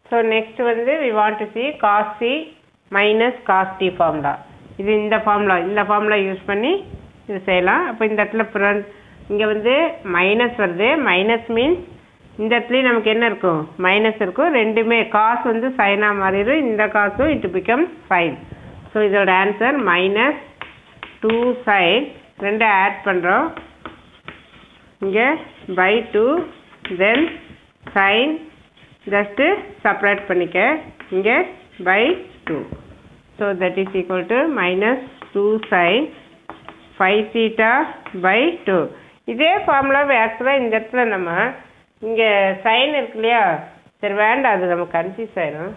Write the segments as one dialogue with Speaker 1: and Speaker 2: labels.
Speaker 1: So next வந்து we want to see cos C minus cos D formula இது இந்த formula இந்த formula use பண்ணி இது செய்யலாம் அப்போ இந்த இடத்துல ப்ரன் இங்கே வந்து மைனஸ் வருது மைனஸ் மீன்ஸ் இந்த இடத்துலையும் நமக்கு என்ன இருக்கும் மைனஸ் இருக்கும் ரெண்டுமே காசு வந்து சைனாக மாறிடும் இந்த காசும் இட் பிகம் சைன் ஸோ இதோட ஆன்சர் மைனஸ் டூ சைன் ரெண்டும் ஆட் பண்ணுறோம் இங்கே by two then sine just separate பண்ணிக்க இங்கே by two so that is equal to minus two sine five theta by two இதே ஃபார்முலாவை ஆக்சுவலாக இந்த இடத்துல நம்ம இங்கே சைன் இருக்கு இல்லையா சரி வேண்டாம் அது நம்ம கன்ஃபியூஸ் ஆயிடும்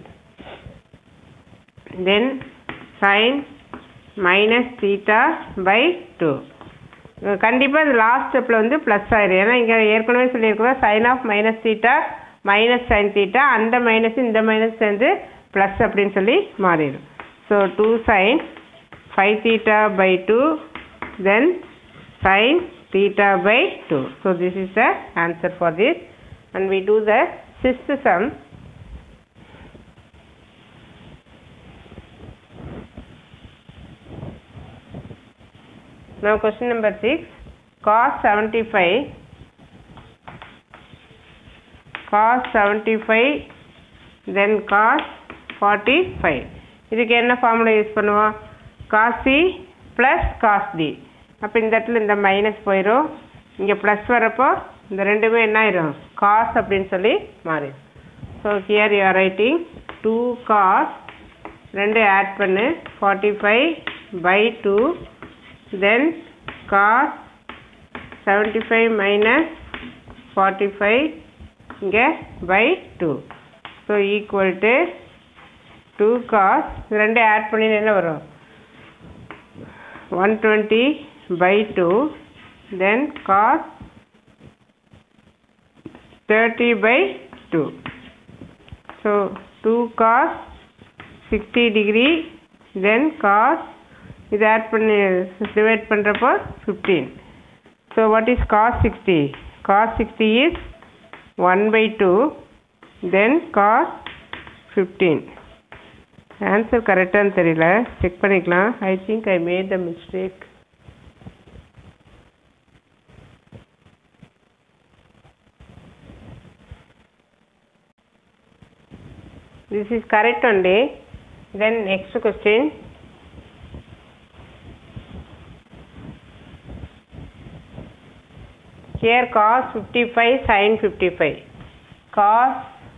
Speaker 1: then sine minus theta by two கண்டிப்பாக இது லாஸ்ட் ஸ்டெப்பில் வந்து ப்ளஸ் ஆயிடும் ஏன்னா இங்கே ஏற்கனவே சொல்லியிருக்கிறோம் sine of minus theta minus sine theta அந்த மைனஸ் இந்த மைனஸ் சேர்ந்து ப்ளஸ் அப்படின்னு சொல்லி மாறிடும் so two sine five theta by two then sine theta by 2. So this is the answer for this and we do the sixth sum. Now question number 6 cos 75 cos 75 then cos 45 இதுக்கு என்ன formula use பண்ணுவோம் cos c plus cos d அப்போ இந்த இடத்துல இந்த minus போயிடும் இங்கே plus வரப்போ இந்த ரெண்டுமே என்ன ஆயிரும் காஸ் அப்படின்னு சொல்லி மாறிடும் so here you are writing two cos ரெண்டு ஆட் பண்ணு forty five by two then cos seventy five minus forty five இங்கே by two so equal to two cos ரெண்டு ஆட் பண்ணி என்ன வரும் one twenty by 2 then cos 30 by 2 so 2 cos 60 degree then cos இது add பண்ணி divide பண்ணுறப்போ fifteen so what is cos sixty cos sixty is one by two then cos fifteen answer கரெக்டானு தெரியல check பண்ணிக்கலாம் I think I made the mistake this is correct only then next question here cos 55 sin 55 cos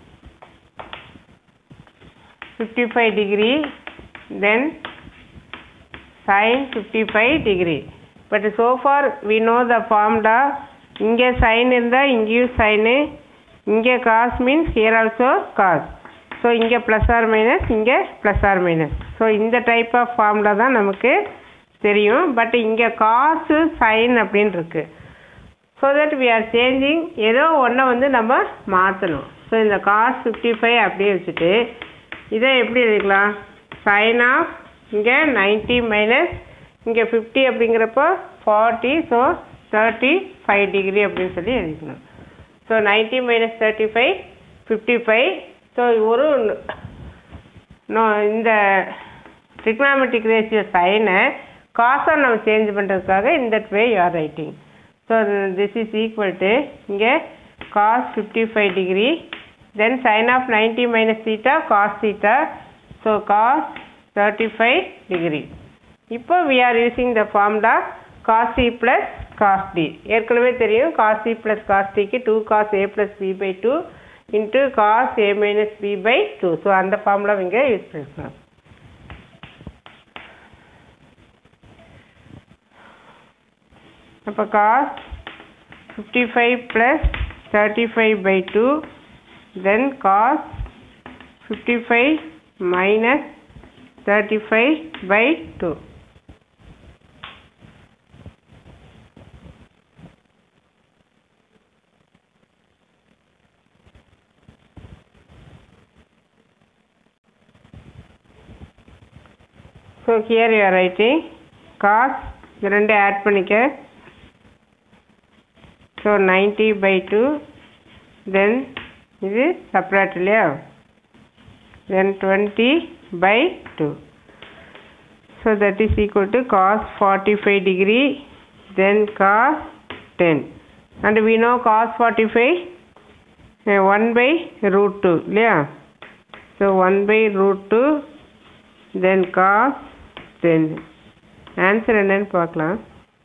Speaker 1: 55 degree then sin 55 degree but so far we know the formula இங்கே sine இருந்தால் இங்கேயும் sine இங்கே cos means here also cos so இங்கே plus or minus இங்கே plus or minus so இந்த type of formula தான் நமக்கு தெரியும் பட் இங்கே காசு சைன் அப்படின்னு இருக்கு so that we are changing ஏதோ ஒன்றை வந்து நம்ம மாற்றணும் ஸோ இந்த காஸ் ஃபிஃப்டி ஃபைவ் அப்படியே வச்சுட்டு இதை எப்படி எழுதிக்கலாம் சைன் ஆஃப் இங்கே நைன்ட்டி மைனஸ் இங்கே ஃபிஃப்டி அப்படிங்கிறப்போ forty so thirty five degree அப்படின்னு சொல்லி எழுதிக்கணும் so ninety minus thirty five fifty five so ஒரு நோ இந்த ட்ரிக்னாமெட்ரிக் ரேஷியோ சைனை காசாக நம்ம சேஞ்ச் பண்ணுறதுக்காக இந்த way you are writing so this is equal to இங்கே cos fifty five degree then sine of ninety minus theta cos theta so cos thirty five degree இப்போ we are using the formula cos C plus cos D ஏற்கனவே தெரியும் cos C plus cos டிக்கு two cos A plus B by two into cos A minus B by two so அந்த formula இங்கே use பண்ணிக்கலாம் அப்போ cos fifty five plus thirty five by two then cos fifty five minus thirty five by two so here you are writing cos இது ரெண்டு add பண்ணிக்க so ninety by two then இது separate இல்லையா then 20 by 2 so that is equal to cos 45 degree then cos 10 and we know cos 45 uh, 1 by root 2 இல்லையா so 1 by root 2 then cos 10 answer என்னன்னு பார்க்கலாம்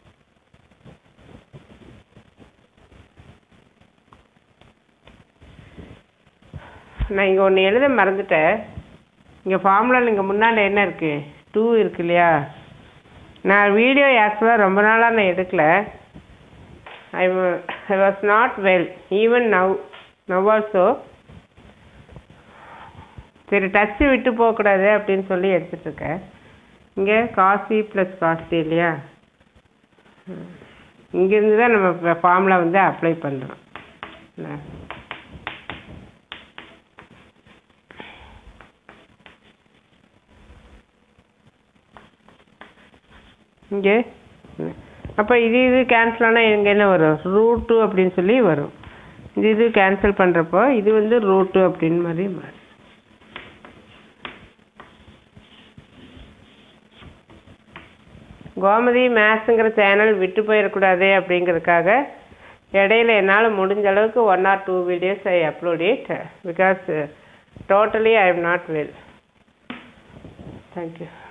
Speaker 1: நான் இங்கே ஒன்று எழுத மறந்துட்டேன் இங்கே ஃபார்முலாவில் இங்கே முன்னாடி என்ன இருக்குது டூ இருக்கு இல்லையா நான் வீடியோ ஆக்சுவலாக ரொம்ப நாளாக நான் எடுக்கல I I was not well even now now also சரி டச்சு விட்டு போகக்கூடாது அப்படின்னு சொல்லி எடுத்துட்ருக்கேன் இங்கே காசி ப்ளஸ் காஸ்டி இல்லையா இங்கேருந்து தான் நம்ம ஃபார்முலா வந்து அப்ளை பண்ணுறோம் இங்கே அப்போ இது இது கேன்சல் ஆனால் இங்கே என்ன வரும் ரூட் டூ அப்படின்னு சொல்லி வரும் இது இது கேன்சல் பண்ணுறப்போ இது வந்து ரூட் டூ அப்படின்னு மாதிரி மாறும் கோமதி மேத்ஸுங்கிற சேனல் விட்டு போயிடக்கூடாது அப்படிங்கிறதுக்காக இடையில என்னால் முடிஞ்ச அளவுக்கு one or two videos I upload it because totally I am not well thank you